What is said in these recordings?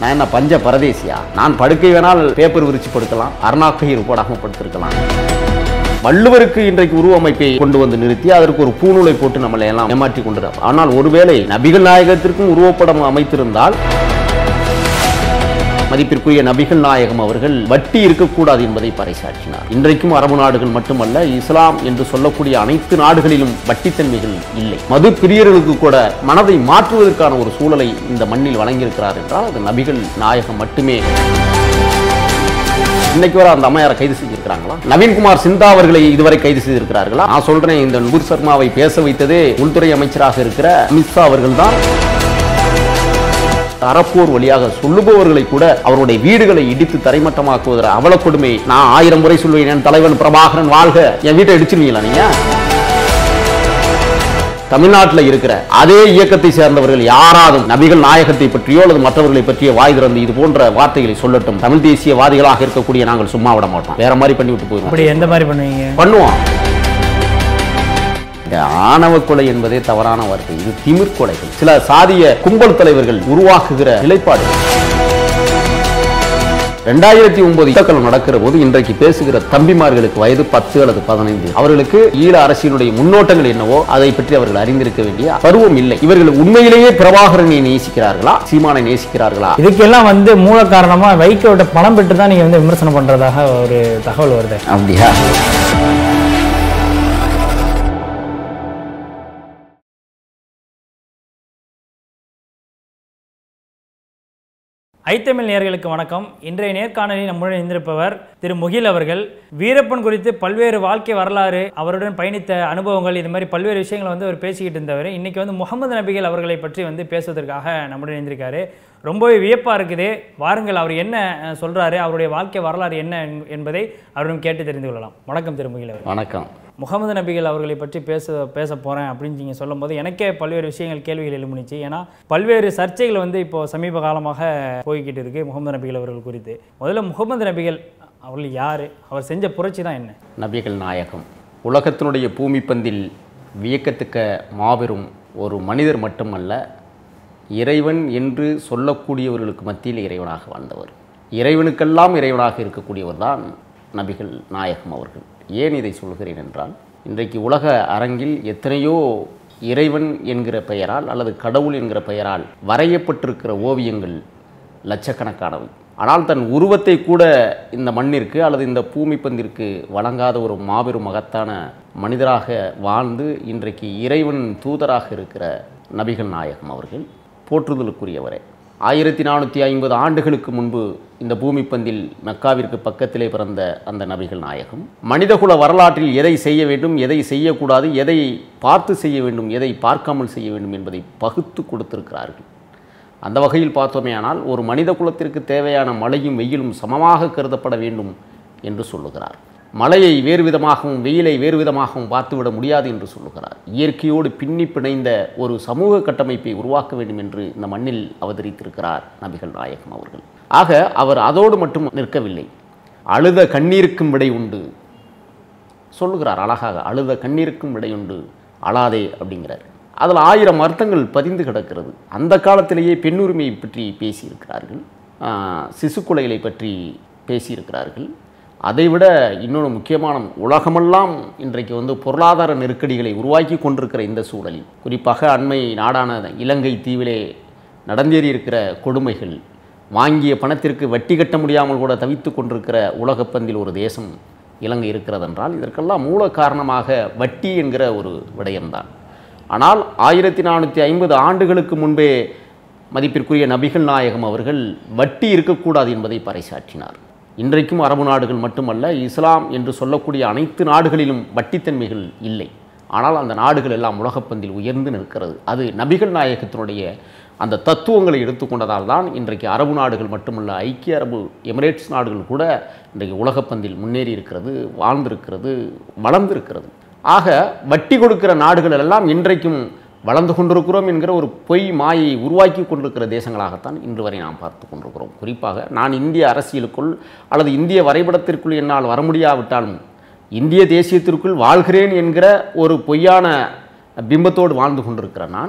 நான் என்ன பஞ்ச பரதேசியா நான் படுக்கை வேணால் பேப்பர் விரிச்சு படுக்கலாம் அருணாக்கயிறு போடாமல் படுத்திருக்கலாம் வள்ளுவருக்கு இன்றைக்கு உருவமைப்பை கொண்டு வந்து நிறுத்தி அதற்கு ஒரு பூநூலை போட்டு நம்மளை எல்லாம் ஏமாற்றி கொண்டு ஆனால் ஒருவேளை நபிகள் நாயகத்திற்கும் உருவப்படம் அமைத்திருந்தால் மதிப்பிற்குரிய நபிகள் நாயகம் அவர்கள் வட்டி இருக்கக்கூடாது என்பதை பறைசாற்றினார் இன்றைக்கும் அரபு நாடுகள் மட்டுமல்ல இஸ்லாம் என்று சொல்லக்கூடிய அனைத்து நாடுகளிலும் வட்டித்தன்மைகள் இல்லை மது பிரியர்களுக்கு கூட மனதை மாற்றுவதற்கான ஒரு சூழலை இந்த மண்ணில் வழங்கியிருக்கிறார் என்றால் அது நபிகள் நாயகம் மட்டுமே இன்னைக்கு வரை அந்த அம்மையாரை கைது செஞ்சிருக்கிறாங்களா நவீன்குமார் சிந்தா அவர்களை இதுவரை கைது செய்திருக்கிறார்களா நான் சொல்றேன் இந்த நூர் சர்மாவை பேச வைத்ததே உள்துறை அமைச்சராக இருக்கிற அமித்ஷா அவர்கள் தான் அறப்போர் வழியாக சொல்லுபவர்களை கூட அவருடைய வீடுகளை இடித்து தரைமட்டமாக்குவதில் அவல கொடுமை நான் ஆயிரம் முறை சொல்வேன் என் தலைவன் பிரபாகரன் வாழ்க என் வீட்டை இடிச்சிருவீங்களா நீங்க தமிழ்நாட்டில் இருக்கிற அதே இயக்கத்தை சேர்ந்தவர்கள் யாராவது நபிகள் நாயகத்தை பற்றியோ அல்லது மற்றவர்களை பற்றிய வாய் திறந்து இது போன்ற வார்த்தைகளை சொல்லட்டும் தமிழ் தேசியவாதிகளாக இருக்கக்கூடிய நாங்கள் சும்மா விட மாட்டோம் வேற மாதிரி பண்ணி விட்டு போயிடுவோம் அப்படி எந்த மாதிரி பண்ணுவீங்க பண்ணுவோம் இந்த ஆணவ கொலை என்பதே தவறான வார்த்தை இது திமிர் கொலைகள் சில சாதிய கும்பல் தலைவர்கள் உருவாக்குகிற நிலைப்பாடு ரெண்டாயிரத்தி ஒன்பது யுத்தக்கலம் நடக்கிற போது இன்றைக்கு பேசுகிற தம்பிமார்களுக்கு வயது பத்து அல்லது பதினைந்து அவர்களுக்கு ஈழ அரசியலுடைய முன்னோட்டங்கள் என்னவோ அதை பற்றி அவர்கள் அறிந்திருக்க வேண்டிய பருவம் இல்லை இவர்கள் உண்மையிலேயே பிரபாகரனை நேசிக்கிறார்களா சீமானை நேசிக்கிறார்களா இதுக்கெல்லாம் வந்து மூல காரணமா வைகோட்ட பணம் பெற்று தான் நீங்க வந்து விமர்சனம் பண்றதாக ஒரு தகவல் வருது அப்படியா ஐத்தமிழ் நேயர்களுக்கு வணக்கம் இன்றைய நேர்காணலில் நம்முடன் இருந்திருப்பவர் திரு முகில் அவர்கள் வீரப்பன் குறித்து பல்வேறு வாழ்க்கை வரலாறு அவருடன் பயணித்த அனுபவங்கள் இது மாதிரி பல்வேறு விஷயங்களை வந்து அவர் பேசிக்கிட்டு இருந்தவர் இன்னைக்கு வந்து முகமது நபிகள் அவர்களை பற்றி வந்து பேசுவதற்காக நம்முடன் இருந்திருக்காரு ரொம்பவே வியப்பா இருக்குது வாருங்கள் அவர் என்ன அஹ், சொல்றாரு அவருடைய வாழ்க்கை வரலாறு என்ன என்- என்பதை அவரிடம் கேட்டு தெரிந்து கொள்ளலாம் வணக்கம் திரு முகில் அவர்கள் வணக்கம் முகமது நபிகள் அவர்களை பற்றி பேச பேச போகிறேன் அப்படின்னு நீங்கள் சொல்லும்போது எனக்கே பல்வேறு விஷயங்கள் கேள்விகள் எழுமுனிச்சு ஏன்னா பல்வேறு சர்ச்சைகள் வந்து இப்போ சமீப காலமாக போய்கிட்டு இருக்கு முகமது நபிகள் அவர்கள் குறித்து முதல்ல முகமது நபிகள் அவர்கள் யார் அவர் செஞ்ச புரட்சி தான் என்ன நபிகள் நாயகம் உலகத்தினுடைய பூமிப்பந்தில் வியக்கத்தக்க மாபெரும் ஒரு மனிதர் மட்டுமல்ல இறைவன் என்று சொல்லக்கூடியவர்களுக்கு மத்தியில் இறைவனாக வாழ்ந்தவர் இறைவனுக்கெல்லாம் இறைவனாக இருக்கக்கூடியவர் தான் நபிகள் நாயகம் அவர்கள் ஏன் இதை சொல்கிறேன் என்றால் இன்றைக்கு உலக அரங்கில் எத்தனையோ இறைவன் என்கிற பெயரால் அல்லது கடவுள் என்கிற பெயரால் வரையப்பட்டிருக்கிற ஓவியங்கள் லட்சக்கணக்கானவை ஆனால் தன் உருவத்தை கூட இந்த மண்ணிற்கு அல்லது இந்த பூமி பந்திற்கு வழங்காத ஒரு மாபெரும் மகத்தான மனிதராக வாழ்ந்து இன்றைக்கு இறைவன் தூதராக இருக்கிற நபிகள் நாயகம் அவர்கள் போற்றுதலுக்குரியவரே ஆயிரத்தி நானூற்றி ஐம்பது ஆண்டுகளுக்கு முன்பு இந்த பூமி பந்தில் மெக்காவிற்கு பக்கத்திலே பிறந்த அந்த நபிகள் நாயகம் மனிதகுல வரலாற்றில் எதை செய்ய வேண்டும் எதை செய்யக்கூடாது எதை பார்த்து செய்ய வேண்டும் எதை பார்க்காமல் செய்ய வேண்டும் என்பதை பகுத்து கொடுத்திருக்கிறார்கள் அந்த வகையில் பார்த்தோமேயானால் ஒரு மனித குலத்திற்கு தேவையான மழையும் வெயிலும் சமமாக கருதப்பட வேண்டும் என்று சொல்லுகிறார் மழையை வேறு விதமாகவும் வெயிலை வேறு விதமாகவும் பார்த்துவிட முடியாது என்று சொல்லுகிறார் இயற்கையோடு பின்னி பிணைந்த ஒரு சமூக கட்டமைப்பை உருவாக்க வேண்டும் என்று இந்த மண்ணில் அவதரித்திருக்கிறார் நபிகள் நாயகம் அவர்கள் ஆக அவர் அதோடு மட்டும் நிற்கவில்லை அழுத கண்ணீருக்கும் விடை உண்டு சொல்லுகிறார் அழகாக அழுத கண்ணீருக்கும் விடையுண்டு அழாதே அப்படிங்கிறார் அதில் ஆயிரம் அர்த்தங்கள் பதிந்து கிடக்கிறது அந்த காலத்திலேயே பெண்ணுரிமையை பற்றி பேசியிருக்கிறார்கள் ஆஹ், சிசு கொலைகளை பற்றி பேசியிருக்கிறார்கள் அதைவிட இன்னொரு முக்கியமான உலகமெல்லாம் இன்றைக்கு வந்து பொருளாதார நெருக்கடிகளை உருவாக்கி கொண்டிருக்கிற இந்த சூழலில் குறிப்பாக அண்மை நாடான இலங்கை தீவிலே நடந்தேறி இருக்கிற கொடுமைகள் வாங்கிய பணத்திற்கு வட்டி கட்ட முடியாமல் கூட தவித்து கொண்டிருக்கிற உலகப்பந்தில் ஒரு தேசம் இலங்கை இருக்கிறதென்றால் இதற்கெல்லாம் மூல காரணமாக வட்டி என்கிற ஒரு விடயம்தான் ஆனால் ஆயிரத்தி நானூற்றி ஐம்பது ஆண்டுகளுக்கு முன்பே மதிப்பிற்குரிய நபிகள் நாயகம் அவர்கள் வட்டி இருக்கக்கூடாது என்பதை பறைசாற்றினார் இன்றைக்கும் அரபு நாடுகள் மட்டுமல்ல இஸ்லாம் என்று சொல்லக்கூடிய அனைத்து நாடுகளிலும் வட்டித்தன்மைகள் இல்லை ஆனால் அந்த நாடுகள் எல்லாம் உலகப்பந்தில் உயர்ந்து நிற்கிறது அது நபிகள் நாயகத்தினுடைய அந்த தத்துவங்களை எடுத்துக்கொண்டதால் தான் இன்றைக்கு அரபு நாடுகள் மட்டுமல்ல ஐக்கிய அரபு எமிரேட்ஸ் நாடுகள் கூட இன்றைக்கு உலகப்பந்தில் முன்னேறி இருக்கிறது வாழ்ந்திருக்கிறது வளர்ந்திருக்கிறது ஆக வட்டி கொடுக்கிற நாடுகள் எல்லாம் இன்றைக்கும் வளர்ந்து கொண்டிருக்கிறோம் என்கிற ஒரு பொய் மாயை உருவாக்கி கொண்டிருக்கிற தேசங்களாகத்தான் இன்று வரை நாம் பார்த்து கொண்டிருக்கிறோம் குறிப்பாக நான் இந்திய அரசியலுக்குள் அல்லது இந்திய வரைபடத்திற்குள் என்னால் வர முடியாவிட்டாலும் இந்திய தேசியத்திற்குள் வாழ்கிறேன் என்கிற ஒரு பொய்யான பிம்பத்தோடு வாழ்ந்து கொண்டிருக்கிற நான்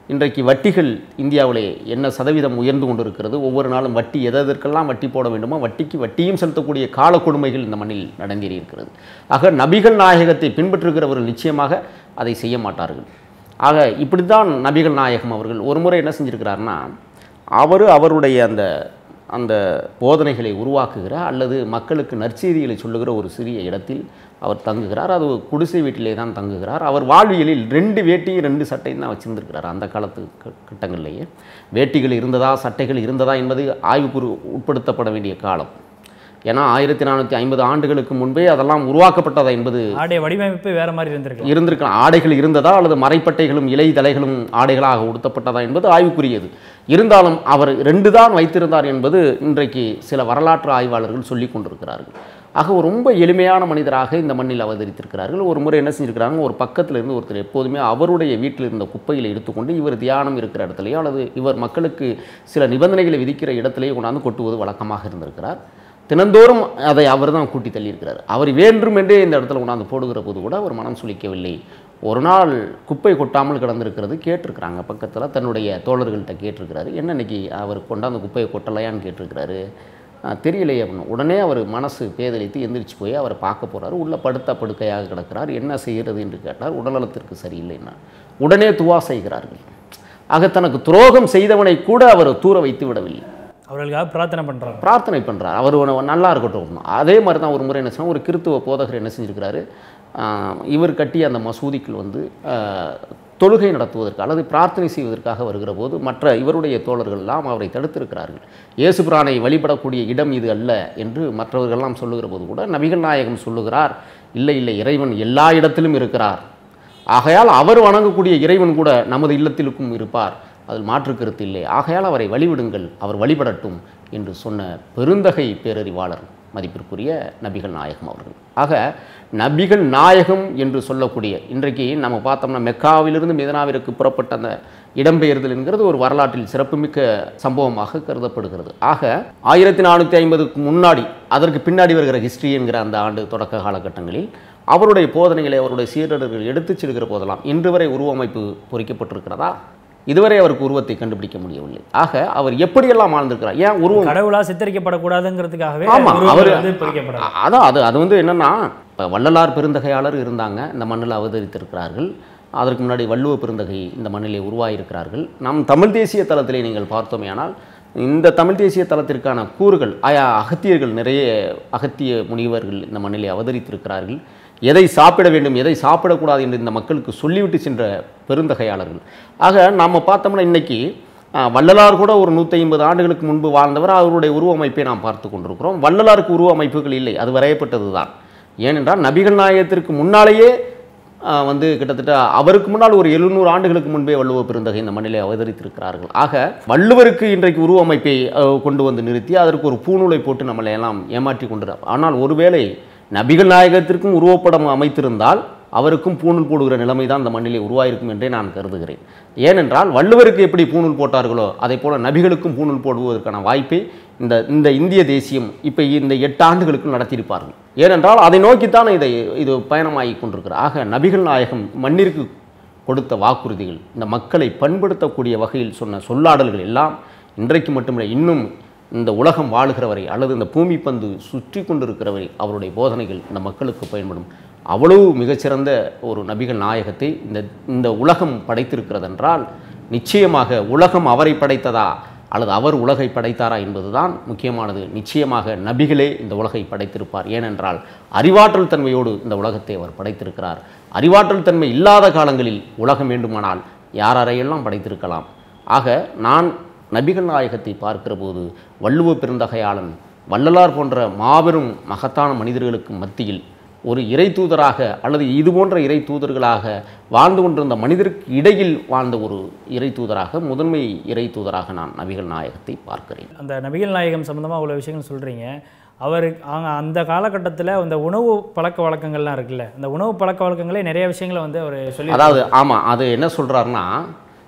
இன்றைக்கு வட்டிகள் இந்தியாவிலே என்ன சதவீதம் உயர்ந்து கொண்டிருக்கிறது ஒவ்வொரு நாளும் வட்டி எதற்கெல்லாம் வட்டி போட வேண்டுமோ வட்டிக்கு வட்டியும் செலுத்தக்கூடிய கால கொடுமைகள் இந்த மண்ணில் நடந்தேறி இருக்கிறது ஆக நபிகள் நாயகத்தை பின்பற்றுகிறவர்கள் நிச்சயமாக அதை செய்ய மாட்டார்கள் ஆக இப்படி தான் நபிகள் நாயகம் அவர்கள் ஒரு முறை என்ன செஞ்சிருக்கிறாருன்னா அவர் அவருடைய அந்த அந்த போதனைகளை உருவாக்குகிறார் அல்லது மக்களுக்கு நற்செய்திகளை சொல்லுகிற ஒரு சிறிய இடத்தில் அவர் தங்குகிறார் அது ஒரு குடிசை வீட்டிலே தான் தங்குகிறார் அவர் வாழ்வியலில் ரெண்டு வேட்டியும் ரெண்டு சட்டையும் தான் வச்சிருந்திருக்கிறார் அந்த காலத்து க- கட்டங்கள்லேயே வேட்டிகள் இருந்ததா சட்டைகள் இருந்ததா என்பது ஆய்வுக்கு உட்படுத்தப்பட வேண்டிய காலம் ஏன்னா ஆயிரத்தி நானூற்றி ஐம்பது ஆண்டுகளுக்கு முன்பே அதெல்லாம் உருவாக்கப்பட்டதா என்பது ஆடைய வடிவமைப்பு வேற மாதிரி இருந்திருக்கு இருந்திருக்கலாம் ஆடைகள் இருந்ததா அல்லது மறைப்பட்டைகளும் இலை தலைகளும் ஆடைகளாக உடுத்தப்பட்டதா என்பது ஆய்வுக்குரியது இருந்தாலும் அவர் ரெண்டு தான் வைத்திருந்தார் என்பது இன்றைக்கு சில வரலாற்று ஆய்வாளர்கள் சொல்லிக் கொண்டிருக்கிறார்கள் ஆக ஒரு ரொம்ப எளிமையான மனிதராக இந்த மண்ணில் அவதரித்திருக்கிறார்கள் ஒரு முறை என்ன செஞ்சிருக்கிறாங்க ஒரு பக்கத்தில் இருந்து ஒருத்தர் எப்போதுமே அவருடைய வீட்டில் இருந்த குப்பைகளை எடுத்துக்கொண்டு இவர் தியானம் இருக்கிற இடத்துலையோ அல்லது இவர் மக்களுக்கு சில நிபந்தனைகளை விதிக்கிற இடத்துலையோ கொண்டாந்து கொட்டுவது வழக்கமாக இருந்திருக்கிறார் தினந்தோறும் அதை அவர் தான் கூட்டி தள்ளியிருக்கிறார் அவர் வேண்டுமென்றே இந்த இடத்துல கொண்டாந்து போடுகிற போது கூட அவர் மனம் சுளிக்கவில்லை ஒரு நாள் குப்பை கொட்டாமல் கிடந்திருக்கிறது கேட்டிருக்கிறாங்க பக்கத்தில் தன்னுடைய தோழர்கள்ட்ட கேட்டிருக்கிறாரு என்ன இன்னைக்கு அவர் கொண்டாந்து குப்பையை கொட்டலையான்னு கேட்டிருக்கிறாரு "ஆ, தெரியலையே அப்படின்னு உடனே அவர் மனசு பேதலித்து எந்திரிச்சு போய் அவரை பார்க்க போறாரு உள்ள படுத்த படுக்கையாக கிடக்கிறார் என்ன செய்கிறது என்று கேட்டார் உடல்நலத்திற்கு சரியில்லைன்னா உடனே துவா செய்கிறார்கள் ஆக தனக்கு துரோகம் செய்தவனை கூட அவர் தூர வைத்து விடவில்லை அவர்களுக்காக பிரார்த்தனை பண்றாங்க பிரார்த்தனை பண்ணுறார் அவர் உன- நல்லா இருக்கட்டும் அதே மாதிரி தான் ஒரு முறை என்ன சொன்னா ஒரு கிறித்துவ போதகர் என்ன செஞ்சிருக்கிறாரு ஆஹ், இவர் கட்டிய அந்த மசூதிக்குள் வந்து ஆஹ், தொழுகை நடத்துவதற்கு அல்லது பிரார்த்தனை செய்வதற்காக வருகிற போது மற்ற இவருடைய தோழர்கள் எல்லாம் அவரை தடுத்திருக்கிறார்கள் இயேசு பிரானை வழிபடக்கூடிய இடம் இது அல்ல என்று மற்றவர்கள்லாம் சொல்லுகிற போது கூட நபிகள் நாயகம் சொல்லுகிறார் இல்லை இல்லை இறைவன் எல்லா இடத்திலும் இருக்கிறார் ஆகையால் அவர் வணங்கக்கூடிய இறைவன் கூட நமது இல்லத்திலுக்கும் இருப்பார் அதில் மாற்று கருத்து இல்லை ஆகையால் அவரை வழிவிடுங்கள் அவர் வழிபடட்டும் என்று சொன்ன பெருந்தகை பேரறிவாளர் மதிப்பிற்குரிய நபிகள் நாயகம் அவர்கள் ஆக நபிகள் நாயகம் என்று சொல்லக்கூடிய இன்றைக்கு நம்ம பார்த்தோம்னா மெக்காவிலிருந்து மிதனாவிற்கு புறப்பட்ட அந்த இடம்பெயர்தல் என்கிறது ஒரு வரலாற்றில் சிறப்புமிக்க சம்பவமாக கருதப்படுகிறது ஆக ஆயிரத்தி நானூற்றி ஐம்பதுக்கு முன்னாடி அதற்கு பின்னாடி வருகிற ஹிஸ்டரி என்கிற அந்த ஆண்டு தொடக்க காலகட்டங்களில் அவருடைய போதனைகளை அவருடைய சீடர்கள் எடுத்துச் செல்கிற போதெல்லாம் இன்று வரை உருவமைப்பு பொறிக்கப்பட்டிருக்கிறதா இதுவரை அவருக்கு உருவத்தை கண்டுபிடிக்க முடியவில்லை ஆக அவர் எப்படியெல்லாம் வாழ்ந்திருக்கிறார் ஏன் உருவம் கடவுளா சித்தரிக்கப்படக்கூடாதுங்கிறதுக்காகவே ஆமா உருவங்கள் அவர் வந்து பொறிக்கப்படாது அ- அதான் அது அது வந்து என்னன்னா இப்போ வள்ளலார் பெருந்தகையாளர் இருந்தாங்க இந்த மண்ணில் அவதரித்திருக்கிறார்கள் அதற்கு முன்னாடி வள்ளுவ பெருந்தகை இந்த மண்ணிலே உருவாகியிருக்கிறார்கள் நம் தமிழ் தேசிய தளத்திலே நீங்கள் பார்த்தோமேயானால் இந்த தமிழ் தேசிய தளத்திற்கான கூறுகள் ஆயா அகத்தியர்கள் நிறைய அகத்திய முனிவர்கள் இந்த மண்ணிலே அவதரித்திருக்கிறார்கள் எதை சாப்பிட வேண்டும் எதை சாப்பிடக்கூடாது என்று இந்த மக்களுக்கு சொல்லிவிட்டு சென்ற பெருந்தகையாளர்கள் ஆக நாம் பார்த்தோம்னா இன்னைக்கு ஆ, வள்ளலார் கூட ஒரு நூற்றி ஐம்பது ஆண்டுகளுக்கு முன்பு வாழ்ந்தவர் அவருடைய உருவமைப்பை நாம் பார்த்து கொண்டிருக்கிறோம் வள்ளலாருக்கு உருவமைப்புகள் இல்லை அது வரையப்பட்டது தான் ஏனென்றால் நபிகள் நாயகத்திற்கு முன்னாலேயே ஆ, வந்து கிட்டத்தட்ட அவருக்கு முன்னால் ஒரு எழுநூறு ஆண்டுகளுக்கு முன்பே வள்ளுவ பெருந்தகை இந்த மண்ணிலே அவதரித்திருக்கிறார்கள் ஆக வள்ளுவருக்கு இன்றைக்கு உருவமைப்பை ஆ, கொண்டு வந்து நிறுத்தி அதற்கு ஒரு பூநூலை போட்டு நம்மளை எல்லாம் ஏமாற்றி கொண்டு ஆனால் ஒருவேளை நபிகள் நாயகத்திற்கும் உருவப்படம் அமைத்திருந்தால் அவருக்கும் பூணூல் போடுகிற நிலைமை தான் இந்த மண்ணிலே உருவாயிருக்கும் என்றே நான் கருதுகிறேன் ஏனென்றால் வள்ளுவருக்கு எப்படி பூணூல் போட்டார்களோ அதே போல நபிகளுக்கும் பூணூல் போடுவதற்கான வாய்ப்பை இந்த இந்த இந்திய தேசியம் இப்போ இந்த எட்டு ஆண்டுகளுக்கு நடத்தியிருப்பார்கள் ஏனென்றால் அதை நோக்கித்தான் இதை இது பயணமாகி கொண்டிருக்கிறார் ஆக நபிகள் நாயகம் மண்ணிற்கு கொடுத்த வாக்குறுதிகள் இந்த மக்களை பண்படுத்தக்கூடிய வகையில் சொன்ன சொல்லாடல்கள் எல்லாம் இன்றைக்கு மட்டுமில்லை இன்னும் இந்த உலகம் வாழுகிறவரை அல்லது இந்த பூமி பந்து சுற்றி கொண்டிருக்கிறவரை அவருடைய போதனைகள் இந்த மக்களுக்கு பயன்படும் அவ்வளவு மிகச்சிறந்த ஒரு நபிகள் நாயகத்தை இந்த இந்த உலகம் படைத்திருக்கிறதென்றால் நிச்சயமாக உலகம் அவரை படைத்ததா அல்லது அவர் உலகை படைத்தாரா என்பதுதான் முக்கியமானது நிச்சயமாக நபிகளே இந்த உலகை படைத்திருப்பார் ஏனென்றால் அறிவாற்றல் தன்மையோடு இந்த உலகத்தை அவர் படைத்திருக்கிறார் அறிவாற்றல் தன்மை இல்லாத காலங்களில் உலகம் வேண்டுமானால் யாரையெல்லாம் படைத்திருக்கலாம் ஆக நான் நபிகள் நாயகத்தை பார்க்கிற போது வள்ளுவ பெருந்தகையாளன் வள்ளலார் போன்ற மாபெரும் மகத்தான மனிதர்களுக்கு மத்தியில் ஒரு இறை தூதராக அல்லது இது போன்ற இறை தூதர்களாக வாழ்ந்து கொண்டிருந்த மனிதருக்கு இடையில் வாழ்ந்த ஒரு இறை தூதராக முதன்மை இறை தூதராக நான் நபிகள் நாயகத்தை பார்க்கிறேன் அந்த நபிகள் நாயகம் சம்மந்தமாக அவ்வளோ விஷயங்கள் சொல்கிறீங்க அவர் அவங்க அந்த காலகட்டத்தில் இந்த உணவு பழக்க வழக்கங்கள்லாம் இருக்குல்ல அந்த உணவு பழக்க வழக்கங்களே நிறைய விஷயங்களை வந்து அவர் சொல்லி அதாவது ஆமாம் அது என்ன சொல்கிறாருன்னா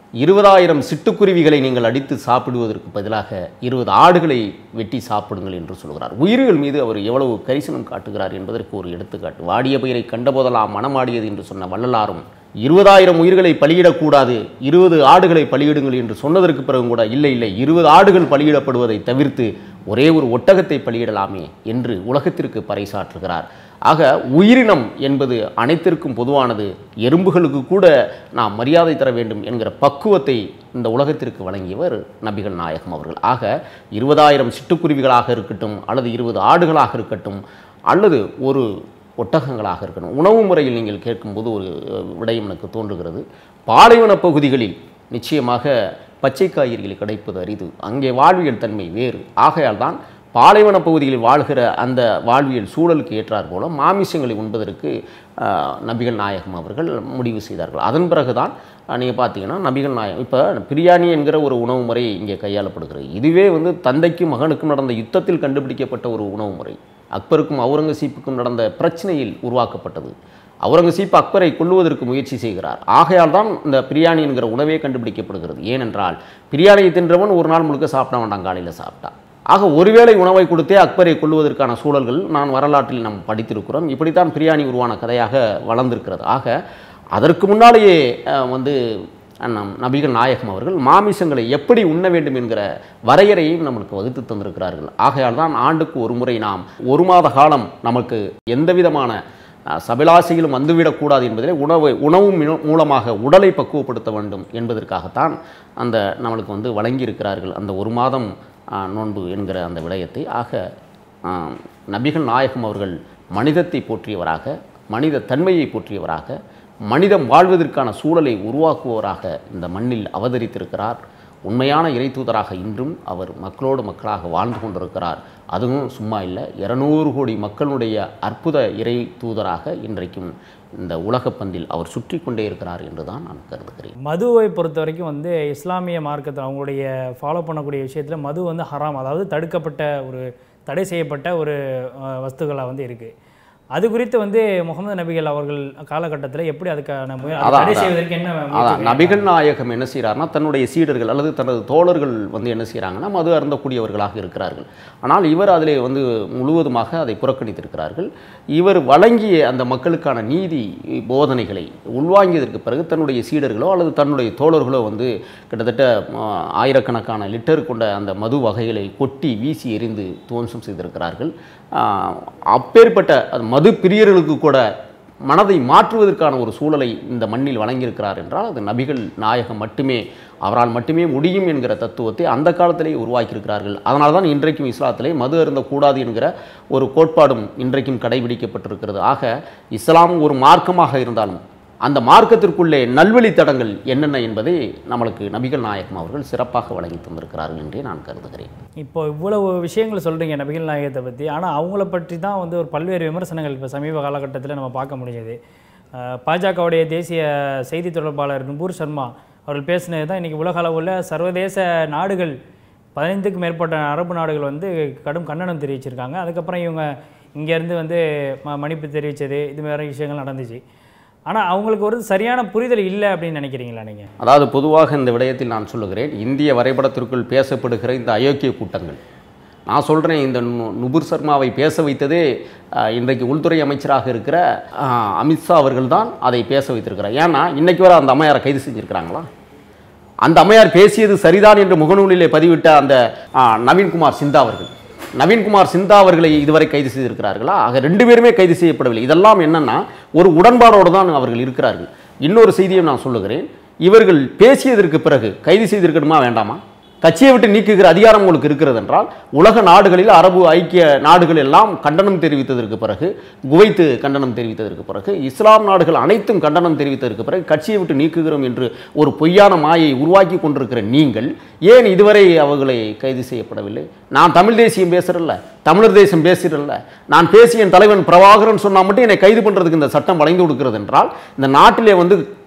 இருபதாயிரம் சிட்டுக்குருவிகளை நீங்கள் அடித்து சாப்பிடுவதற்கு பதிலாக இருபது ஆடுகளை வெட்டி சாப்பிடுங்கள் என்று சொல்கிறார் உயிர்கள் மீது அவர் எவ்வளவு கரிசனம் காட்டுகிறார் என்பதற்கு ஒரு எடுத்துக்காட்டு வாடிய பயிரை கண்டபோதெல்லாம் மனமாடியது என்று சொன்ன வள்ளலாரும் இருபதாயிரம் உயிர்களை பலியிடக்கூடாது இருபது ஆடுகளை பலியிடுங்கள் என்று சொன்னதற்கு பிறகும் கூட இல்லை இல்லை இருபது ஆடுகள் பலியிடப்படுவதை தவிர்த்து ஒரே ஒரு ஒட்டகத்தை பலியிடலாமே என்று உலகத்திற்கு பறைசாற்றுகிறார் ஆக உயிரினம் என்பது அனைத்திற்கும் பொதுவானது எறும்புகளுக்கு கூட நாம் மரியாதை தர வேண்டும் என்கிற பக்குவத்தை இந்த உலகத்திற்கு வழங்கியவர் நபிகள் நாயகம் அவர்கள் ஆக இருபதாயிரம் சிட்டுக்குருவிகளாக இருக்கட்டும் அல்லது இருபது ஆடுகளாக இருக்கட்டும் அல்லது ஒரு ஒட்டகங்களாக இருக்கணும் உணவு முறையில் நீங்கள் கேட்கும்போது ஒரு அஹ், விடயம் எனக்கு தோன்றுகிறது பாலைவன பகுதிகளில் நிச்சயமாக பச்சை காய்கறிகள் கிடைப்பது அரிது அங்கே வாழ்வியல் தன்மை வேறு ஆகையால் தான் பாலைவன பகுதிகளில் வாழ்கிற அந்த வாழ்வியல் சூழலுக்கு ஏற்றார் போல மாமிசங்களை உண்பதற்கு அஹ், நபிகள் நாயகம் அவர்கள் முடிவு செய்தார்கள் அதன் பிறகுதான் நீங்கள் பார்த்தீங்கன்னா நபிகள் நாயகம் இப்போ பிரியாணி என்கிற ஒரு உணவு முறை இங்கே கையாளப்படுகிறது இதுவே வந்து தந்தைக்கும் மகனுக்கும் நடந்த யுத்தத்தில் கண்டுபிடிக்கப்பட்ட ஒரு உணவு முறை அக்பருக்கும் அவுரங்கசீப்புக்கும் நடந்த பிரச்சனையில் உருவாக்கப்பட்டது அவுரங்கசீப் அக்பரை கொல்லுவதற்கு முயற்சி செய்கிறார் ஆகையால் தான் இந்த பிரியாணி என்கிற உணவே கண்டுபிடிக்கப்படுகிறது ஏனென்றால் பிரியாணியை தின்றவன் ஒரு நாள் முழுக்க சாப்பிட வேண்டாம் காலையில் சாப்பிட்டான் ஆக ஒருவேளை உணவை கொடுத்தே அக்பரை கொல்லுவதற்கான சூழல்கள் நான் வரலாற்றில் நாம் படித்திருக்கிறோம் இப்படித்தான் பிரியாணி உருவான கதையாக வளர்ந்திருக்கிறது ஆக அதற்கு முன்னாலேயே அஹ், வந்து நம் நபிகள் நாயகம் அவர்கள் மாமிசங்களை எப்படி உண்ண வேண்டும் என்கிற வரையறையையும் நம்மளுக்கு வகுத்து தந்திருக்கிறார்கள் ஆகையால் தான் ஆண்டுக்கு ஒரு முறை நாம் ஒரு மாத காலம் நமக்கு எந்த விதமான அஹ், சபிலாசைகளும் வந்துவிடக்கூடாது என்பதிலே உணவு உணவு மினு- மூலமாக உடலை பக்குவப்படுத்த வேண்டும் என்பதற்காகத்தான் அந்த நம்மளுக்கு வந்து வழங்கியிருக்கிறார்கள் அந்த ஒரு மாதம் அஹ், நோன்பு என்கிற அந்த விடயத்தை ஆக அஹ், நபிகள் நாயகம் அவர்கள் மனிதத்தை போற்றியவராக மனித தன்மையை போற்றியவராக மனிதம் வாழ்வதற்கான சூழலை உருவாக்குவவராக இந்த மண்ணில் அவதரித்திருக்கிறார் உண்மையான இறை தூதராக இன்றும் அவர் மக்களோடு மக்களாக வாழ்ந்து கொண்டிருக்கிறார் அதுவும் சும்மா இல்லை இருநூறு கோடி மக்களுடைய அற்புத இறை தூதராக இன்றைக்கும் இந்த உலகப்பந்தில் அவர் சுற்றி கொண்டே இருக்கிறார் என்று தான் நான் கருதுகிறேன் மதுவை பொறுத்த வரைக்கும் வந்து இஸ்லாமிய மார்க்கத்தில் அவங்களுடைய ஃபாலோ பண்ணக்கூடிய விஷயத்தில் மது வந்து ஹராம் அதாவது தடுக்கப்பட்ட ஒரு தடை செய்யப்பட்ட ஒரு வஸ்துக்களாக வந்து இருக்குது அது குறித்து வந்து முகமது நபிகள் அவர்கள் காலகட்டத்தில் எப்படி அதுக்கான முய- அதை அதான், தடை அதான். செய்வதற்கு என்ன முயற்சி அதான் நபிகள் நாயகம் என்ன செய்கிறார்னா தன்னுடைய சீடர்கள் அல்லது தனது தோழர்கள் வந்து என்ன செய்கிறாங்கன்னா மது அருந்தக்கூடியவர்களாக இருக்கிறார்கள் ஆனால் இவர் அதிலே வந்து முழுவதுமாக அதை புறக்கணித்திருக்கிறார்கள் இவர் வழங்கிய அந்த மக்களுக்கான நீதி போதனைகளை உள்வாங்கியதற்கு பிறகு தன்னுடைய சீடர்களோ அல்லது தன்னுடைய தோழர்களோ வந்து கிட்டத்தட்ட ஆ, ஆயிரக்கணக்கான லிட்டர் கொண்ட அந்த மது வகைகளை கொட்டி வீசி எறிந்து துவம்சம் செய்திருக்கிறார்கள் ஆ, அப்பேற்பட்ட அது மது பிரியர்களுக்கு கூட மனதை மாற்றுவதற்கான ஒரு சூழலை இந்த மண்ணில் வழங்கியிருக்கிறார் என்றால் அது நபிகள் நாயகம் மட்டுமே அவரால் மட்டுமே முடியும் என்கிற தத்துவத்தை அந்த காலத்திலேயே உருவாக்கியிருக்கிறார்கள் அதனால தான் இன்றைக்கும் இஸ்லாத்திலே மது அருந்தக்கூடாது என்கிற ஒரு கோட்பாடும் இன்றைக்கும் கடைபிடிக்கப்பட்டிருக்கிறது ஆக இஸ்லாம் ஒரு மார்க்கமாக இருந்தாலும் அந்த மார்க்கத்திற்குள்ளே நல்வழி தடங்கள் என்னென்ன என்பதை நம்மளுக்கு நபிகள் நாயகம் அவர்கள் சிறப்பாக வழங்கி தந்திருக்கிறார்கள் என்றே நான் கருதுகிறேன் இப்போ இவ்வளவு விஷயங்கள் சொல்கிறீங்க நபிகள் நாயகத்தை பற்றி ஆனால் அவங்கள பற்றி தான் வந்து ஒரு பல்வேறு விமர்சனங்கள் இப்போ சமீப காலகட்டத்தில் நம்ம பார்க்க முடிஞ்சது பாஜகவுடைய தேசிய செய்தி தொடர்பாளர் நுபூர் சர்மா அவர்கள் பேசினது தான் இன்றைக்கி உலக அளவில் சர்வதேச நாடுகள் பதினைந்துக்கும் மேற்பட்ட அரபு நாடுகள் வந்து கடும் கண்டனம் தெரிவிச்சிருக்காங்க அதுக்கப்புறம் இவங்க இங்கேருந்து வந்து ம மன்னிப்பு தெரிவித்தது இது மாதிரி விஷயங்கள் நடந்துச்சு ஆனால் அவங்களுக்கு ஒரு சரியான புரிதல் இல்லை அப்படின்னு நினைக்கிறீங்களா நீங்கள் அதாவது பொதுவாக இந்த விடயத்தில் நான் சொல்லுகிறேன் இந்திய வரைபடத்திற்குள் பேசப்படுகிற இந்த அயோக்கிய கூட்டங்கள் நான் சொல்கிறேன் இந்த நு- நுபுர் சர்மாவை பேச வைத்ததே அஹ், இன்றைக்கு உள்துறை அமைச்சராக இருக்கிற அஹ், அமித்ஷா அவர்கள் தான் அதை பேச வைத்திருக்கிறார் ஏன்னா இன்னைக்கு வரை அந்த அம்மையாரை கைது செஞ்சுருக்கிறாங்களா அந்த அம்மையார் பேசியது சரிதான் என்று முகநூலிலே பதிவிட்ட அந்த அஹ், நவீன்குமார் சிந்தா அவர்கள் நவீன்குமார் சிந்தா அவர்களை இதுவரை கைது செய்திருக்கிறார்களா ஆக ரெண்டு பேருமே கைது செய்யப்படவில்லை இதெல்லாம் என்னன்னா ஒரு உடன்பாடோடு தான் அவர்கள் இருக்கிறார்கள் இன்னொரு செய்தியும் நான் சொல்லுகிறேன் இவர்கள் பேசியதற்கு பிறகு கைது செய்திருக்கணுமா வேண்டாமா கட்சியை விட்டு நீக்குகிற அதிகாரம் உங்களுக்கு இருக்கிறது என்றால் உலக நாடுகளில் அரபு ஐக்கிய நாடுகள் எல்லாம் கண்டனம் தெரிவித்ததற்கு பிறகு குவைத்து கண்டனம் தெரிவித்ததற்கு பிறகு இஸ்லாம் நாடுகள் அனைத்தும் கண்டனம் தெரிவித்ததற்கு பிறகு கட்சியை விட்டு நீக்குகிறோம் என்று ஒரு பொய்யான மாயை உருவாக்கி கொண்டிருக்கிற நீங்கள் ஏன் இதுவரை அவர்களை கைது செய்யப்படவில்லை நான் தமிழ் தேசியம் பேசுறல்ல தமிழர் தேசம் பேசுறல்ல நான் பேசிய என் தலைவன் பிரபாகரன் சொன்னா மட்டும் என்னை கைது பண்றதுக்கு இந்த சட்டம் வழங்கி கொடுக்கிறது என்றால் இந்த நாட்டிலே வந்து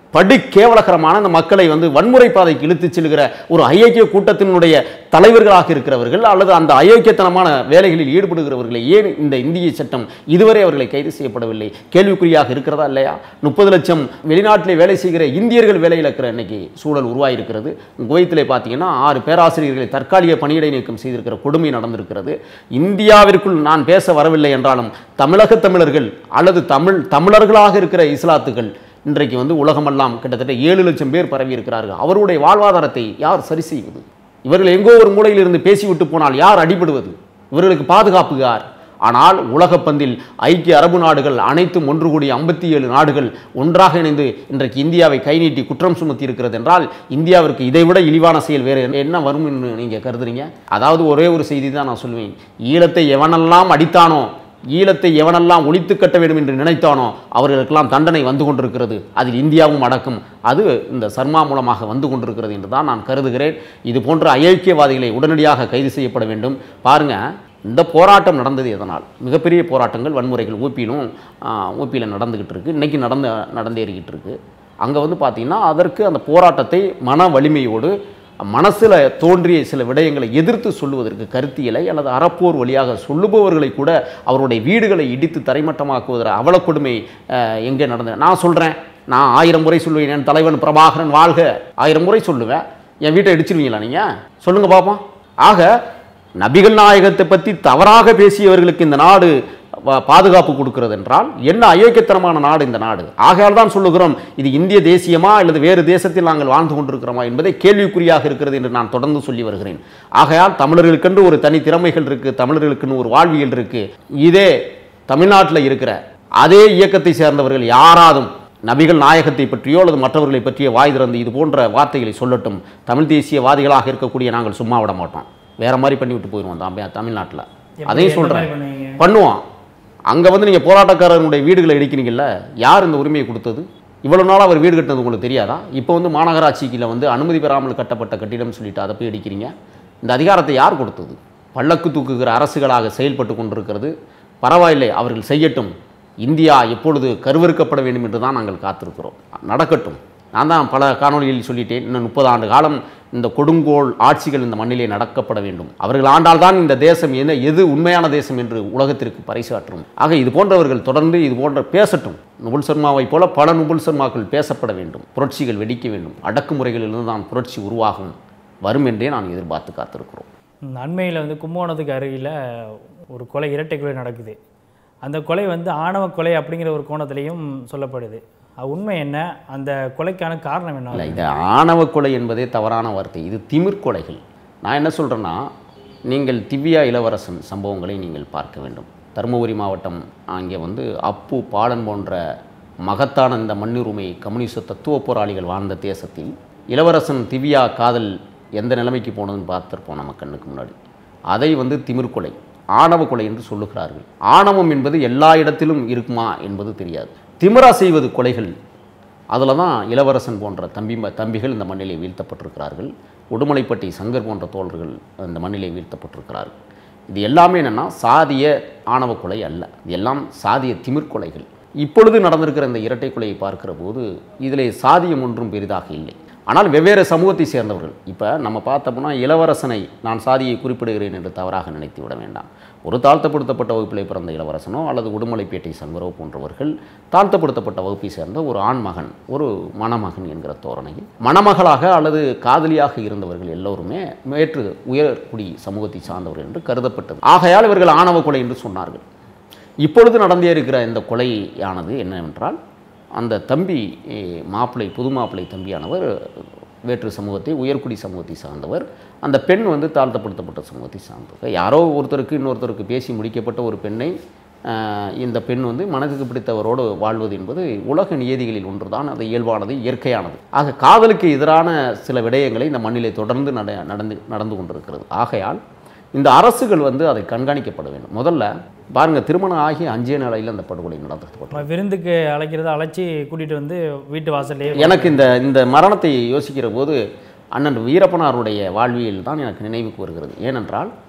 படு கேவலகரமான அந்த மக்களை வந்து வன்முறை பாதைக்கு இழுத்துச் செல்கிற ஒரு ஐக்கிய கூட்டத்தினுடைய தலைவர்களாக இருக்கிறவர்கள் அல்லது அந்த அயோக்கியத்தனமான வேலைகளில் ஈடுபடுகிறவர்களை ஏன் இந்த இந்திய சட்டம் இதுவரை அவர்களை கைது செய்யப்படவில்லை கேள்விக்குறியாக இருக்கிறதா இல்லையா முப்பது லட்சம் வெளிநாட்டிலே வேலை செய்கிற இந்தியர்கள் வேலை இழக்கிற இன்னைக்கு சூழல் உருவாயிருக்கிறது குவைத்திலே பார்த்தீங்கன்னா ஆறு பேராசிரியர்களை தற்காலிக பணியிடை நீக்கம் செய்திருக்கிற கொடுமை நடந்திருக்கிறது இந்தியாவிற்குள் நான் பேச வரவில்லை என்றாலும் தமிழக தமிழர்கள் அல்லது தமிழ் தமிழர்களாக இருக்கிற இஸ்லாத்துகள் இன்றைக்கு வந்து உலகமெல்லாம் கிட்டத்தட்ட ஏழு லட்சம் பேர் பரவி இருக்கிறார்கள் அவருடைய வாழ்வாதாரத்தை யார் சரி செய்வது இவர்கள் எங்கோ ஒரு மூலையில் இருந்து பேசிவிட்டு போனால் யார் அடிபடுவது இவர்களுக்கு பாதுகாப்பு யார் ஆனால் உலகப் பந்தில் ஐக்கிய அரபு நாடுகள் அனைத்தும் ஒன்று கூடி ஐம்பத்தி ஏழு நாடுகள் ஒன்றாக இணைந்து இன்றைக்கு இந்தியாவை கை நீட்டி குற்றம் சுமத்தி இருக்கிறது என்றால் இந்தியாவிற்கு இதைவிட இழிவான செயல் வேறு என்ன வரும் என்று நீங்கள் கருதுறீங்க அதாவது ஒரே ஒரு செய்தி தான் நான் சொல்வேன் ஈழத்தை எவனெல்லாம் அடித்தானோ ஈழத்தை எவனெல்லாம் ஒழித்து கட்ட வேண்டும் என்று நினைத்தானோ அவர்களுக்கெல்லாம் தண்டனை வந்து கொண்டிருக்கிறது அதில் இந்தியாவும் அடக்கும் அது இந்த சர்மா மூலமாக வந்து கொண்டிருக்கிறது என்று தான் நான் கருதுகிறேன் இது போன்ற அயோக்கியவாதிகளை உடனடியாக கைது செய்யப்பட வேண்டும் பாருங்க இந்த போராட்டம் நடந்தது எதனால் மிகப்பெரிய போராட்டங்கள் வன்முறைகள் ஊப்பியிலும் ஊப்பியில் நடந்துக்கிட்டு இருக்கு இன்னைக்கு நடந்த நடந்தேறிக்கிட்டு இருக்கு அங்கே வந்து பார்த்தீங்கன்னா அதற்கு அந்த போராட்டத்தை மன வலிமையோடு மனசில் தோன்றிய சில விடயங்களை எதிர்த்து சொல்லுவதற்கு கருத்தியலை அல்லது அறப்போர் வழியாக சொல்லுபவர்களை கூட அவருடைய வீடுகளை இடித்து தரைமட்டமாக்குவதில் அவலக்கொடுமை அஹ், எங்கே நடந்தது நான் சொல்கிறேன் நான் ஆயிரம் முறை சொல்லுவேன் என் தலைவன் பிரபாகரன் வாழ்க ஆயிரம் முறை சொல்லுவேன் என் வீட்டை இடிச்சிருவீங்களா நீங்கள் சொல்லுங்கள் பார்ப்போம் ஆக நபிகள் நாயகத்தை பற்றி தவறாக பேசியவர்களுக்கு இந்த நாடு பா- பாதுகாப்பு கொடுக்கிறது என்றால் என்ன அயோக்கியத்தனமான நாடு இந்த நாடு ஆகையால் தான் சொல்லுகிறோம் இது இந்திய தேசியமா அல்லது வேறு தேசத்தில் நாங்கள் வாழ்ந்து கொண்டிருக்கிறோமா என்பதை கேள்விக்குறியாக இருக்கிறது என்று நான் தொடர்ந்து சொல்லி வருகிறேன் ஆகையால் தமிழர்களுக்கென்று ஒரு தனி திறமைகள் இருக்கு தமிழர்களுக்குன்னு ஒரு வாழ்வியல் இருக்கு இதே தமிழ்நாட்டில் இருக்கிற அதே இயக்கத்தை சேர்ந்தவர்கள் யாராதும் நபிகள் நாயகத்தை பற்றியோ அல்லது மற்றவர்களை பற்றிய வாய் திறந்து இது போன்ற வார்த்தைகளை சொல்லட்டும் தமிழ் தேசியவாதிகளாக இருக்கக்கூடிய நாங்கள் சும்மா விட மாட்டோம் வேற மாதிரி பண்ணி விட்டு போயிடுவோம் தம் தமிழ்நாட்டில் அதையும் எந்த சொல்கிறேன் மாதிரி பண்ணுவீங்க? பண்ணுவோம் அங்கே வந்து நீங்கள் போராட்டக்காரர்களுடைய வீடுகளை இடிக்கிறீங்கல்ல யார் இந்த உரிமையை கொடுத்தது இவ்வளவு நாள் அவர் வீடு கட்டினது உங்களுக்கு தெரியாதா இப்போ வந்து மாநகராட்சிக்குள்ள வந்து அனுமதி பெறாமல் கட்டப்பட்ட கட்டிடம் சொல்லிட்டு அதை போய் இடிக்கிறீங்க இந்த அதிகாரத்தை யார் கொடுத்தது பல்லக்கு தூக்குகிற அரசுகளாக செயல்பட்டு கொண்டிருக்கிறது பரவாயில்லை அவர்கள் செய்யட்டும் இந்தியா எப்பொழுது கருவறுக்கப்பட வேண்டும் என்று தான் நாங்கள் காத்திருக்கிறோம் நடக்கட்டும் நான் தான் பல காணொளிகளில் சொல்லிட்டேன் இன்னும் முப்பது ஆண்டு காலம் இந்த கொடுங்கோல் ஆட்சிகள் இந்த மண்ணிலே நடக்கப்பட வேண்டும் அவர்கள் ஆண்டால்தான் இந்த தேசம் என்ன எது உண்மையான தேசம் என்று உலகத்திற்கு பறைசாற்றும் ஆக இது போன்றவர்கள் தொடர்ந்து இது போன்ற பேசட்டும் நுபுல் சர்மாவைப் போல பல நுபுல் சர்மாக்கள் பேசப்பட வேண்டும் புரட்சிகள் வெடிக்க வேண்டும் அடக்குமுறைகளிலிருந்து தான் புரட்சி உருவாகும் வரும் என்றே நான் எதிர்பார்த்து காத்திருக்கிறோம் ம், அண்மையில் வந்து கும்பகோணத்துக்கு அருகில் ஒரு கொலை இரட்டை கொலை நடக்குது அந்த கொலை வந்து ஆணவ கொலை அப்படிங்கிற ஒரு கோணத்திலையும் சொல்லப்படுது அது உண்மை என்ன அந்த கொலைக்கான காரணம் என்ன இல்லை இது ஆணவ கொலை என்பதே தவறான வார்த்தை இது திமிர் கொலைகள் நான் என்ன சொல்கிறேன்னா நீங்கள் திவ்யா இளவரசன் சம்பவங்களை நீங்கள் பார்க்க வேண்டும் தருமபுரி மாவட்டம் அங்கே வந்து அப்பு பாலன் போன்ற மகத்தான இந்த மண்ணுரிமை கம்யூனிச தத்துவ போராளிகள் வாழ்ந்த தேசத்தில் இளவரசன் திவ்யா காதல் எந்த நிலைமைக்கு போனதுன்னு பார்த்துருப்போம் நம்ம கண்ணுக்கு முன்னாடி அதை வந்து திமிர் கொலை ஆணவ கொலை என்று சொல்லுகிறார்கள் ஆணவம் என்பது எல்லா இடத்திலும் இருக்குமா என்பது தெரியாது திமிரா செய்வது கொலைகள் அதில் தான் இளவரசன் போன்ற தம்பி தம்பிகள் இந்த மண்ணிலே வீழ்த்தப்பட்டிருக்கிறார்கள் உடுமலைப்பட்டி சங்கர் போன்ற தோழர்கள் இந்த மண்ணிலே வீழ்த்தப்பட்டிருக்கிறார்கள் இது எல்லாமே என்னென்னா சாதிய ஆணவ கொலை அல்ல இது எல்லாம் சாதிய திமிர் கொலைகள் இப்பொழுது நடந்திருக்கிற இந்த இரட்டை கொலையை பார்க்கிற போது இதிலே சாதியம் ஒன்றும் பெரிதாக இல்லை ஆனால் வெவ்வேறு சமூகத்தை சேர்ந்தவர்கள் இப்போ நம்ம பார்த்தோம்னா இளவரசனை நான் சாதியை குறிப்பிடுகிறேன் என்று தவறாக நினைத்து விட வேண்டாம் ஒரு தாழ்த்தப்படுத்தப்பட்ட வகுப்பிலே பிறந்த இளவரசனோ அல்லது உடுமலைப்பேட்டை சங்கரோ போன்றவர்கள் தாழ்த்தப்படுத்தப்பட்ட வகுப்பை சேர்ந்த ஒரு ஆண் மகன் ஒரு மணமகன் என்கிற தோரணையில் மணமகளாக அல்லது காதலியாக இருந்தவர்கள் எல்லோருமே மேற்று உயர்குடி சமூகத்தை சார்ந்தவர்கள் என்று கருதப்பட்டது ஆகையால் இவர்கள் ஆணவ கொலை என்று சொன்னார்கள் இப்பொழுது நடந்தே இருக்கிற இந்த கொலையானது என்னவென்றால் அந்த தம்பி eh, மாப்பிள்ளை புது மாப்பிள்ளை தம்பியானவர் வேற்று சமூகத்தை உயர்குடி சமூகத்தை சார்ந்தவர் அந்த பெண் வந்து தாழ்த்தப்படுத்தப்பட்ட சமூகத்தை சார்ந்தவர் யாரோ ஒருத்தருக்கு இன்னொருத்தருக்கு பேசி முடிக்கப்பட்ட ஒரு பெண்ணை ஆஹ், இந்த பெண் வந்து மனதுக்கு பிடித்தவரோடு வாழ்வது என்பது உலக நியதிகளில் ஒன்றுதான் அது இயல்பானது இயற்கையானது ஆக காதலுக்கு எதிரான சில விடயங்களை இந்த மண்ணிலே தொடர்ந்து நட நடந்து நடந்து கொண்டிருக்கிறது ஆகையால் இந்த அரசுகள் வந்து அதை கண்காணிக்கப்பட வேண்டும் முதல்ல பாருங்க திருமணம் ஆகி அஞ்சே நாளையில் அந்த படுகொலை நடந்தது நம்ம விருந்துக்கு அழைக்கிறத அழைச்சி கூட்டிகிட்டு வந்து வீட்டு வாசல்லையே எனக்கு இந்த இந்த மரணத்தை யோசிக்கிற போது அண்ணன் வீரப்பனாருடைய வாழ்வியல் தான் எனக்கு நினைவுக்கு வருகிறது ஏனென்றால்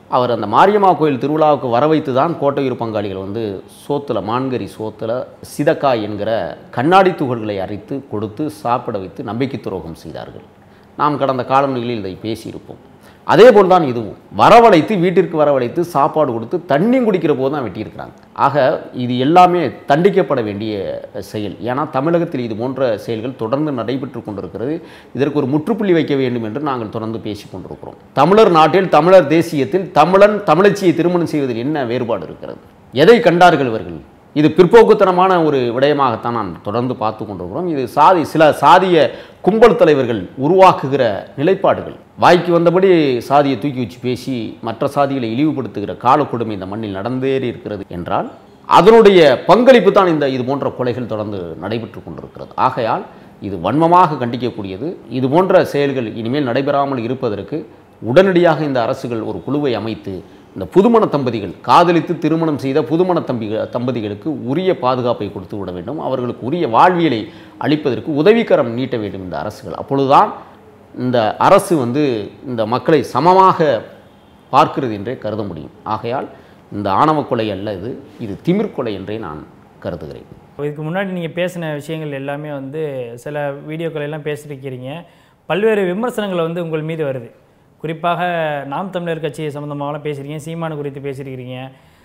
அவர் அந்த மாரியம்மா கோயில் திருவிழாவுக்கு வர வைத்து தான் கோட்டையூர் பங்காளிகள் வந்து சோத்துல மான்கறி சோத்துல சிதக்காய் என்கிற கண்ணாடி துகள்களை அரைத்து கொடுத்து சாப்பிட வைத்து நம்பிக்கை துரோகம் செய்தார்கள் நாம் கடந்த காலங்களில் இதை பேசியிருப்போம் அதே போல் தான் இதுவும் வரவழைத்து வீட்டிற்கு வரவழைத்து சாப்பாடு கொடுத்து தண்ணி குடிக்கிற போது தான் வெட்டியிருக்கிறாங்க ஆக இது எல்லாமே தண்டிக்கப்பட வேண்டிய செயல் ஏன்னா தமிழகத்தில் இது போன்ற செயல்கள் தொடர்ந்து நடைபெற்று கொண்டிருக்கிறது இதற்கு ஒரு முற்றுப்புள்ளி வைக்க வேண்டும் என்று நாங்கள் தொடர்ந்து பேசிக் கொண்டிருக்கிறோம் தமிழர் நாட்டில் தமிழர் தேசியத்தில் தமிழன் தமிழச்சியை திருமணம் செய்வதில் என்ன வேறுபாடு இருக்கிறது எதை கண்டார்கள் இவர்கள் இது பிற்போக்குத்தனமான ஒரு விடயமாகத்தான் நான் தொடர்ந்து பார்த்து கொண்டிருக்கிறோம் இது சாதி சில சாதிய கும்பல் தலைவர்கள் உருவாக்குகிற நிலைப்பாடுகள் வாய்க்கு வந்தபடி சாதியை தூக்கி வச்சு பேசி மற்ற சாதிகளை இழிவுபடுத்துகிற காலக்கொடுமை இந்த மண்ணில் நடந்தேறி இருக்கிறது என்றால் அதனுடைய பங்களிப்பு தான் இந்த இது போன்ற கொலைகள் தொடர்ந்து நடைபெற்று கொண்டிருக்கிறது ஆகையால் இது வன்மமாக கண்டிக்கக்கூடியது இது போன்ற செயல்கள் இனிமேல் நடைபெறாமல் இருப்பதற்கு உடனடியாக இந்த அரசுகள் ஒரு குழுவை அமைத்து இந்த புதுமண தம்பதிகள் காதலித்து திருமணம் செய்த புதுமண தம்பி தம்பதிகளுக்கு உரிய பாதுகாப்பை கொடுத்து விட வேண்டும் அவர்களுக்கு உரிய வாழ்வியலை அளிப்பதற்கு உதவிக்கரம் நீட்ட வேண்டும் இந்த அரசுகள் அப்பொழுதுதான் இந்த அரசு வந்து இந்த மக்களை சமமாக பார்க்கிறது என்றே கருத முடியும் ஆகையால் இந்த ஆணவ கொலை அல்ல இது இது திமிர் கொலை என்றே நான் கருதுகிறேன் இதுக்கு முன்னாடி நீங்கள் பேசின விஷயங்கள் எல்லாமே வந்து சில வீடியோக்கள் எல்லாம் பேசியிருக்கிறீங்க பல்வேறு விமர்சனங்கள் வந்து உங்கள் மீது வருது குறிப்பாக நாம் தமிழர் கட்சி சம்மந்தமாகலாம் பேசுகிறீங்க சீமானு குறித்து பேசியிருக்கிறீங்க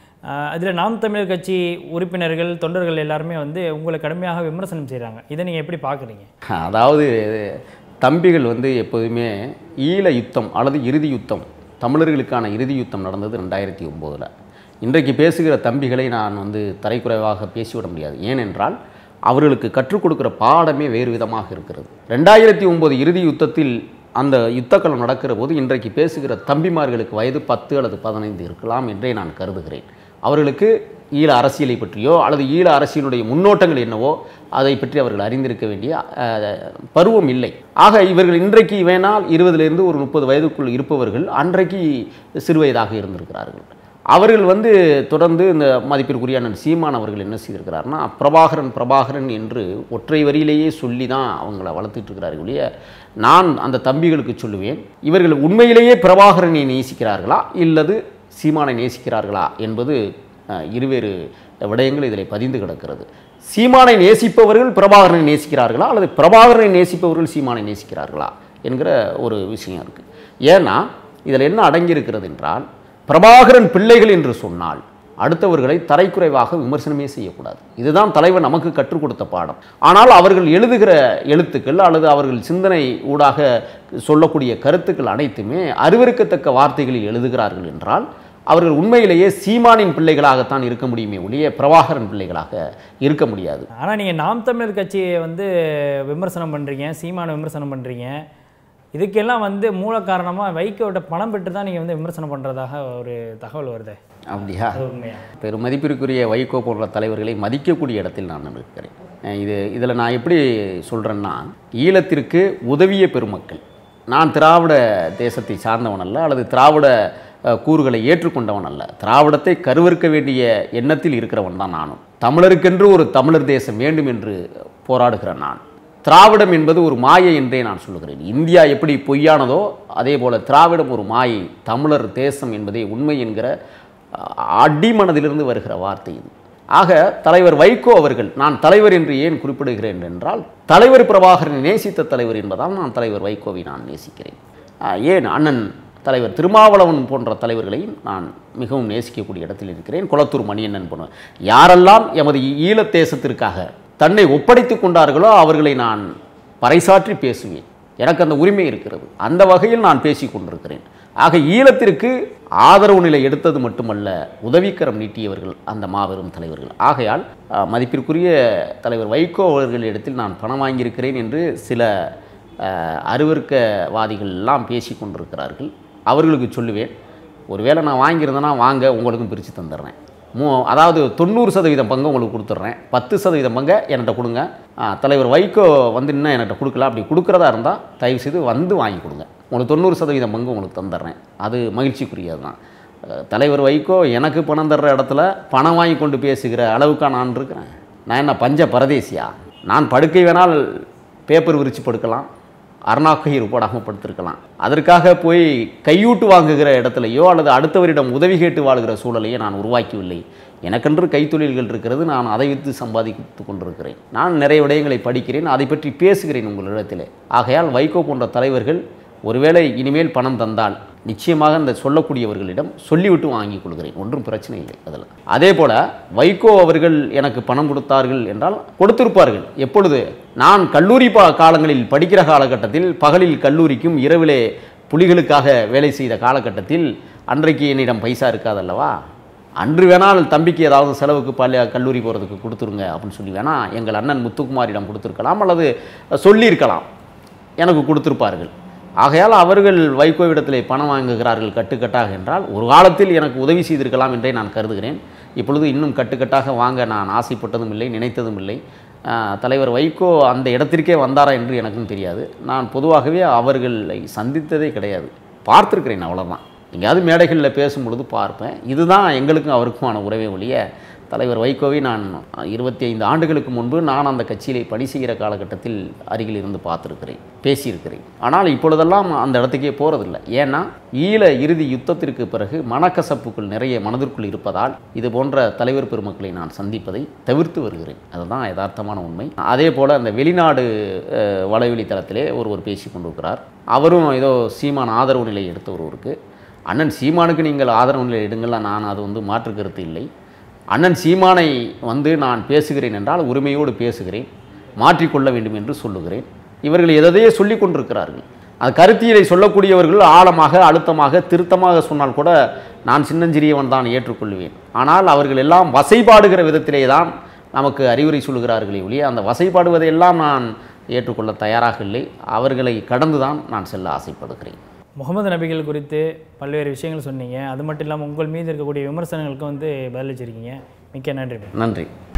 அதில் நாம் தமிழர் கட்சி உறுப்பினர்கள் தொண்டர்கள் எல்லாருமே வந்து உங்களை கடுமையாக விமர்சனம் செய்கிறாங்க இதை நீங்கள் எப்படி பார்க்குறீங்க அதாவது தம்பிகள் வந்து எப்போதுமே ஈழ யுத்தம் அல்லது இறுதி யுத்தம் தமிழர்களுக்கான இறுதி யுத்தம் நடந்தது ரெண்டாயிரத்தி ஒம்போதில் இன்றைக்கு பேசுகிற தம்பிகளை நான் வந்து தரைக்குறைவாக பேசிவிட முடியாது ஏனென்றால் அவர்களுக்கு கற்றுக் கொடுக்குற பாடமே வேறு விதமாக இருக்கிறது ரெண்டாயிரத்தி ஒம்பது இறுதி யுத்தத்தில் அந்த யுத்தக்களம் நடக்கிற போது இன்றைக்கு பேசுகிற தம்பிமார்களுக்கு வயது பத்து அல்லது பதினைந்து இருக்கலாம் என்றே நான் கருதுகிறேன் அவர்களுக்கு ஈழ அரசியலை பற்றியோ அல்லது ஈழ அரசியலுடைய முன்னோட்டங்கள் என்னவோ அதை பற்றி அவர்கள் அறிந்திருக்க வேண்டிய அஹ், பருவம் இல்லை ஆக இவர்கள் இன்றைக்கு வேணால் இருபதிலிருந்து ஒரு முப்பது வயதுக்குள் இருப்பவர்கள் அன்றைக்கு சிறுவயதாக இருந்திருக்கிறார்கள் அவர்கள் வந்து தொடர்ந்து இந்த மதிப்பிற்குரிய அண்ணன் சீமான் அவர்கள் என்ன செய்திருக்கிறார்னா பிரபாகரன் பிரபாகரன் என்று ஒற்றை வரியிலேயே சொல்லி தான் அவங்கள வளர்த்துட்டு இருக்கிறார்கள் ஒழிய நான் அந்த தம்பிகளுக்கு சொல்லுவேன் இவர்கள் உண்மையிலேயே பிரபாகரனை நேசிக்கிறார்களா இல்லது சீமானை நேசிக்கிறார்களா என்பது அஹ், இருவேறு விடயங்கள் இதில் பதிந்து கிடக்கிறது சீமானை நேசிப்பவர்கள் பிரபாகரனை நேசிக்கிறார்களா அல்லது பிரபாகரனை நேசிப்பவர்கள் சீமானை நேசிக்கிறார்களா என்கிற ஒரு விஷயம் இருக்குது ஏன்னா இதில் என்ன அடங்கியிருக்கிறது என்றால் பிரபாகரன் பிள்ளைகள் என்று சொன்னால் அடுத்தவர்களை தரைக்குறைவாக விமர்சனமே செய்யக்கூடாது இதுதான் தலைவர் நமக்கு கற்றுக் கொடுத்த பாடம் ஆனால் அவர்கள் எழுதுகிற எழுத்துக்கள் அல்லது அவர்கள் சிந்தனை ஊடாக சொல்லக்கூடிய கருத்துக்கள் அனைத்துமே அறிவிருக்கத்தக்க வார்த்தைகளில் எழுதுகிறார்கள் என்றால் அவர்கள் உண்மையிலேயே சீமானின் பிள்ளைகளாகத்தான் இருக்க முடியுமே ஒழிய பிரபாகரன் பிள்ளைகளாக இருக்க முடியாது ஆனால் நீங்கள் நாம் தமிழர் கட்சியை வந்து விமர்சனம் பண்ணுறீங்க சீமான விமர்சனம் பண்ணுறீங்க இதுக்கெல்லாம் வந்து மூல காரணமாக வைகோட்ட பணம் பெற்று தான் நீங்கள் வந்து விமர்சனம் பண்ணுறதாக ஒரு தகவல் வருது அப்படியா அது உண்மையா பெருமதிப்பிற்குரிய வைகோ போன்ற தலைவர்களை மதிக்கக்கூடிய இடத்தில் நான் இருக்கிறேன் அஹ் இது இதில் நான் எப்படி சொல்கிறேன்னா ஈழத்திற்கு உதவிய பெருமக்கள் நான் திராவிட தேசத்தை சார்ந்தவன் அல்ல அல்லது திராவிட அஹ், கூறுகளை ஏற்றுக்கொண்டவன் அல்ல திராவிடத்தை கருவறுக்க வேண்டிய எண்ணத்தில் இருக்கிறவன் தான் நானும் தமிழருக்கென்று ஒரு தமிழர் தேசம் வேண்டும் என்று போராடுகிற நான் திராவிடம் என்பது ஒரு மாயை என்றே நான் சொல்லுகிறேன் இந்தியா எப்படி பொய்யானதோ அதே போல திராவிடம் ஒரு மாயை தமிழர் தேசம் என்பதே உண்மை என்கிற அஹ், அடிமனதிலிருந்து வருகிற வார்த்தை இது ஆக தலைவர் வைகோ அவர்கள் நான் தலைவர் என்று ஏன் குறிப்பிடுகிறேன் என்றால் தலைவர் பிரபாகரனை நேசித்த தலைவர் என்பதால் நான் தலைவர் வைகோவை நான் நேசிக்கிறேன் அஹ், ஏன் அண்ணன் தலைவர் திருமாவளவன் போன்ற தலைவர்களையும் நான் மிகவும் நேசிக்கக்கூடிய இடத்தில் இருக்கிறேன் குளத்தூர் மணியண்ணன் போன்ற யாரெல்லாம் எமது ஈழத் தேசத்திற்காக தன்னை ஒப்படைத்துக் கொண்டார்களோ அவர்களை நான் பறைசாற்றி பேசுவேன் எனக்கு அந்த உரிமை இருக்கிறது அந்த வகையில் நான் பேசிக் கொண்டிருக்கிறேன் ஆக ஈழத்திற்கு ஆதரவு நிலை எடுத்தது மட்டுமல்ல உதவிக்கரம் நீட்டியவர்கள் அந்த மாபெரும் தலைவர்கள் ஆகையால் அஹ், மதிப்பிற்குரிய தலைவர் வைகோ அவர்களிடத்தில் நான் பணம் வாங்கியிருக்கிறேன் என்று சில அஹ், அருவருக்கவாதிகள் எல்லாம் பேசி கொண்டிருக்கிறார்கள் அவர்களுக்கு சொல்லுவேன் ஒருவேளை நான் வாங்கியிருந்தேன்னா வாங்க உங்களுக்கும் பிரித்து தந்துடுறேன் மூ அதாவது தொண்ணூறு சதவீதம் பங்கு உங்களுக்கு கொடுத்துட்றேன் பத்து சதவீதம் பங்கை என்கிட்ட கொடுங்க ஆ, தலைவர் வைகோ வந்து இன்னும் என்கிட்ட கொடுக்கல அப்படி கொடுக்குறதா இருந்தால் தயவு செய்து வந்து வாங்கி கொடுங்க உங்களுக்கு தொண்ணூறு சதவீதம் பங்கு உங்களுக்கு தந்துடுறேன் அது மகிழ்ச்சிக்குரியது தான் அஹ், தலைவர் வைகோ எனக்கு பணம் தர்ற இடத்துல பணம் வாங்கி கொண்டு பேசுகிற அளவுக்கா நான் இருக்கிறேன் நான் என்ன பஞ்ச பரதேசியா நான் படுக்கை வேணால் பேப்பர் விரித்து படுக்கலாம் அருணாக்கயிறு போடாமல் படுத்திருக்கலாம் அதற்காக போய் கையூட்டு வாங்குகிற இடத்துலையோ அல்லது அடுத்தவரிடம் உதவி கேட்டு வாழ்கிற சூழலையோ நான் உருவாக்கிவில்லை எனக்கென்று கைத்தொழில்கள் இருக்கிறது நான் அதை வைத்து சம்பாதித்து கொண்டிருக்கிறேன் நான் நிறைய விடயங்களை படிக்கிறேன் அதை பற்றி பேசுகிறேன் உங்களிடத்தில் ஆகையால் வைகோ போன்ற தலைவர்கள் ஒருவேளை இனிமேல் பணம் தந்தால் நிச்சயமாக அந்த சொல்லக்கூடியவர்களிடம் சொல்லிவிட்டு வாங்கிக் கொள்கிறேன் ஒன்றும் பிரச்சனை இல்லை அதில் அதே போல் வைகோ அவர்கள் எனக்கு பணம் கொடுத்தார்கள் என்றால் கொடுத்திருப்பார்கள் எப்பொழுது நான் கல்லூரி பா காலங்களில் படிக்கிற காலகட்டத்தில் பகலில் கல்லூரிக்கும் இரவிலே புலிகளுக்காக வேலை செய்த காலகட்டத்தில் அன்றைக்கு என்னிடம் பைசா இருக்காதல்லவா அன்று வேணால் தம்பிக்கு ஏதாவது செலவுக்கு பள்ளி கல்லூரி போகிறதுக்கு கொடுத்துருங்க அப்படின்னு சொல்லி வேணால் எங்கள் அண்ணன் முத்துக்குமாரிடம் கொடுத்துருக்கலாம் அல்லது சொல்லியிருக்கலாம் எனக்கு கொடுத்திருப்பார்கள் ஆகையால் அவர்கள் வைகோவிடத்திலே பணம் வாங்குகிறார்கள் கட்டுக்கட்டாக என்றால் ஒரு காலத்தில் எனக்கு உதவி செய்திருக்கலாம் என்றே நான் கருதுகிறேன் இப்பொழுது இன்னும் கட்டுக்கட்டாக வாங்க நான் ஆசைப்பட்டதும் இல்லை நினைத்ததும் இல்லை ஆஹ், தலைவர் வைகோ அந்த இடத்திற்கே வந்தாரா என்று எனக்கும் தெரியாது நான் பொதுவாகவே அவர்களை சந்தித்ததே கிடையாது பார்த்துருக்கிறேன் அவ்வளோதான் எங்கேயாவது மேடைகளில் பேசும் பொழுது பார்ப்பேன் இதுதான் எங்களுக்கும் அவருக்குமான உறவே ஒழிய தலைவர் வைகோவை நான் இருபத்தி ஐந்து ஆண்டுகளுக்கு முன்பு நான் அந்த கட்சியிலே பணி செய்கிற காலகட்டத்தில் அருகில் இருந்து பார்த்துருக்கிறேன் பேசியிருக்கிறேன் ஆனால் இப்பொழுதெல்லாம் அந்த இடத்துக்கே போகிறதில்ல ஏன்னா ஈழ இறுதி யுத்தத்திற்கு பிறகு மனக்கசப்புகள் நிறைய மனதிற்குள் இருப்பதால் இது போன்ற தலைவர் பெருமக்களை நான் சந்திப்பதை தவிர்த்து வருகிறேன் அதுதான் யதார்த்தமான உண்மை அதே போல் அந்த வெளிநாடு அஹ், வலைவெளி தளத்திலே ஒருவர் பேசி கொண்டிருக்கிறார் அவரும் ஏதோ சீமான் ஆதரவு நிலை எடுத்தவருக்கு அண்ணன் சீமானுக்கு நீங்கள் ஆதரவு நிலை எடுங்கள்லாம் நான் அது வந்து மாற்று கருத்து இல்லை அண்ணன் சீமானை வந்து நான் பேசுகிறேன் என்றால் உரிமையோடு பேசுகிறேன் மாற்றிக்கொள்ள வேண்டும் என்று சொல்லுகிறேன் இவர்கள் எதையே சொல்லி கொண்டிருக்கிறார்கள் அது கருத்தியலை சொல்லக்கூடியவர்கள் ஆழமாக அழுத்தமாக திருத்தமாக சொன்னால் கூட நான் சின்னஞ்சிறியவன் தான் ஏற்றுக்கொள்வேன் ஆனால் அவர்கள் எல்லாம் வசைபாடுகிற விதத்திலே தான் நமக்கு அறிவுரை சொல்லுகிறார்களே ஒழிய அந்த வசைபாடுவதையெல்லாம் நான் ஏற்றுக்கொள்ள தயாராக இல்லை அவர்களை கடந்து தான் நான் செல்ல ஆசைப்படுகிறேன் முகமது நபிகள் குறித்து பல்வேறு விஷயங்கள் சொன்னீங்க அது மட்டும் இல்லாமல் உங்கள் மீது இருக்கக்கூடிய விமர்சனங்களுக்கும் வந்து பதிலளிச்சிருக்கீங்க மிக்க நன்றி நன்றி